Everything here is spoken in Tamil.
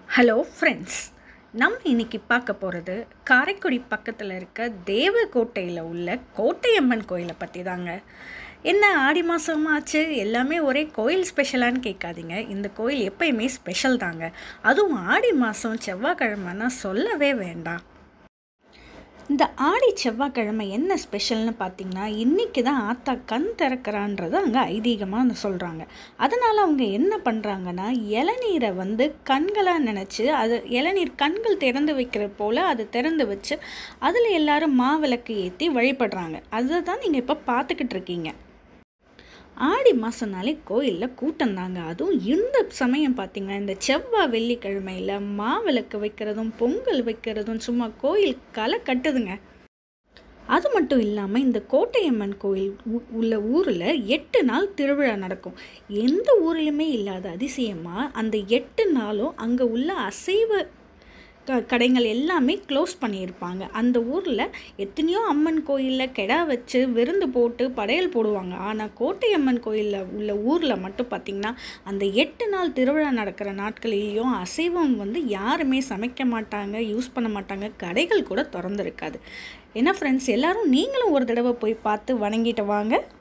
ஹலோ ஃப்ரெண்ட்ஸ் நம்ம இன்னைக்கு பார்க்க போகிறது காரைக்குடி பக்கத்தில் இருக்க தேவக்கோட்டையில் உள்ள கோட்டையம்மன் கோயிலை பற்றி தாங்க என்ன ஆடி மாதம் ஆச்சு எல்லாமே ஒரே கோயில் ஸ்பெஷலான்னு கேட்காதீங்க இந்த கோயில் எப்பயுமே ஸ்பெஷல் தாங்க அதுவும் ஆடி மாதம் செவ்வாய்க்கிழமைன்னா சொல்லவே வேண்டாம் இந்த ஆடி செவ்வாய்க்கிழமை என்ன ஸ்பெஷல்னு பார்த்தீங்கன்னா இன்றைக்கி தான் ஆத்தா கண் திறக்கிறான்றது அங்கே ஐதீகமாக சொல்கிறாங்க அதனால் அவங்க என்ன பண்ணுறாங்கன்னா இளநீரை வந்து கண்களாக நினச்சி அது இளநீர் கண்கள் திறந்து வைக்கிற போல் அதை திறந்து வச்சு அதில் எல்லாரும் மாவிளக்கு ஏற்றி வழிபடுறாங்க அதை தான் நீங்கள் இப்போ பார்த்துக்கிட்டு இருக்கீங்க ஆடி மாதம்னாலே கோயிலில் கூட்டம் தாங்க அதுவும் இந்த சமயம் பார்த்திங்கன்னா இந்த செவ்வாய் வெள்ளிக்கிழமையில் மாவிளக்கு வைக்கிறதும் பொங்கல் வைக்கிறதும் சும்மா கோயில் களை கட்டுதுங்க அது மட்டும் இல்லாமல் இந்த கோட்டையம்மன் கோயில் உ- உள்ள ஊரில் எட்டு நாள் திருவிழா நடக்கும் எந்த ஊர்லையுமே இல்லாத அதிசயமாக அந்த எட்டு நாளும் அங்கே உள்ள அசைவ க கடைகள் எல்லாமே க்ளோஸ் பண்ணியிருப்பாங்க அந்த ஊரில் எத்தனையோ அம்மன் கோயிலில் கெடா வச்சு விருந்து போட்டு படையல் போடுவாங்க ஆனால் கோட்டையம்மன் கோயிலில் உள்ள ஊரில் மட்டும் பார்த்திங்கன்னா அந்த எட்டு நாள் திருவிழா நடக்கிற நாட்களிலையும் அசைவம் வந்து யாருமே சமைக்க மாட்டாங்க யூஸ் பண்ண மாட்டாங்க கடைகள் கூட திறந்துருக்காது என்ன ஃப்ரெண்ட்ஸ் எல்லாரும் நீங்களும் ஒரு தடவை போய் பார்த்து வணங்கிட்டு வாங்க